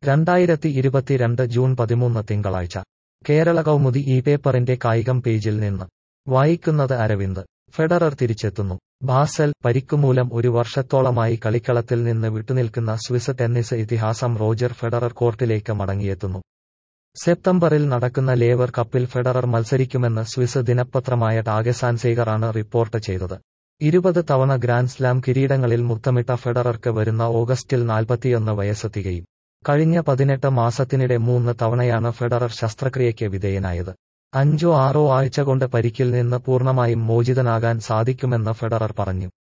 രണ്ടായിരത്തി ഇരുപത്തിരണ്ട് ജൂൺ പതിമൂന്ന് തിങ്കളാഴ്ച കേരള കൗമുദി ഈ പേപ്പറിന്റെ കായികം പേജിൽ നിന്ന് വായിക്കുന്നത് അരവിന്ദ് ഫെഡറർ തിരിച്ചെത്തുന്നു ബാസൽ പരിക്കുമൂലം ഒരു വർഷത്തോളമായി കളിക്കളത്തിൽ നിന്ന് വിട്ടുനിൽക്കുന്ന സ്വിസ് ടെന്നീസ് ഇതിഹാസം റോജർ ഫെഡറർ കോർട്ടിലേക്ക് മടങ്ങിയെത്തുന്നു സെപ്റ്റംബറിൽ നടക്കുന്ന ലേവർ കപ്പിൽ ഫെഡറർ മത്സരിക്കുമെന്ന് സ്വിസ് ദിനപത്രമായ ടാഗസാൻസേഗറാണ് റിപ്പോർട്ട് ചെയ്തത് ഇരുപത് തവണ ഗ്രാൻഡ് സ്ലാം കിരീടങ്ങളിൽ മുത്തമിട്ട ഫെഡറർക്ക് വരുന്ന ഓഗസ്റ്റിൽ നാൽപ്പത്തിയൊന്ന് വയസ്സ് തികയും കഴിഞ്ഞ പതിനെട്ട് മാസത്തിനിടെ മൂന്ന് തവണയാണ് ഫെഡറർ ശസ്ത്രക്രിയയ്ക്ക് വിധേയനായത് അഞ്ചോ ആറോ ആഴ്ച കൊണ്ട് പരിക്കിൽ നിന്ന് പൂർണ്ണമായും മോചിതനാകാൻ സാധിക്കുമെന്ന് ഫെഡറർ പറഞ്ഞു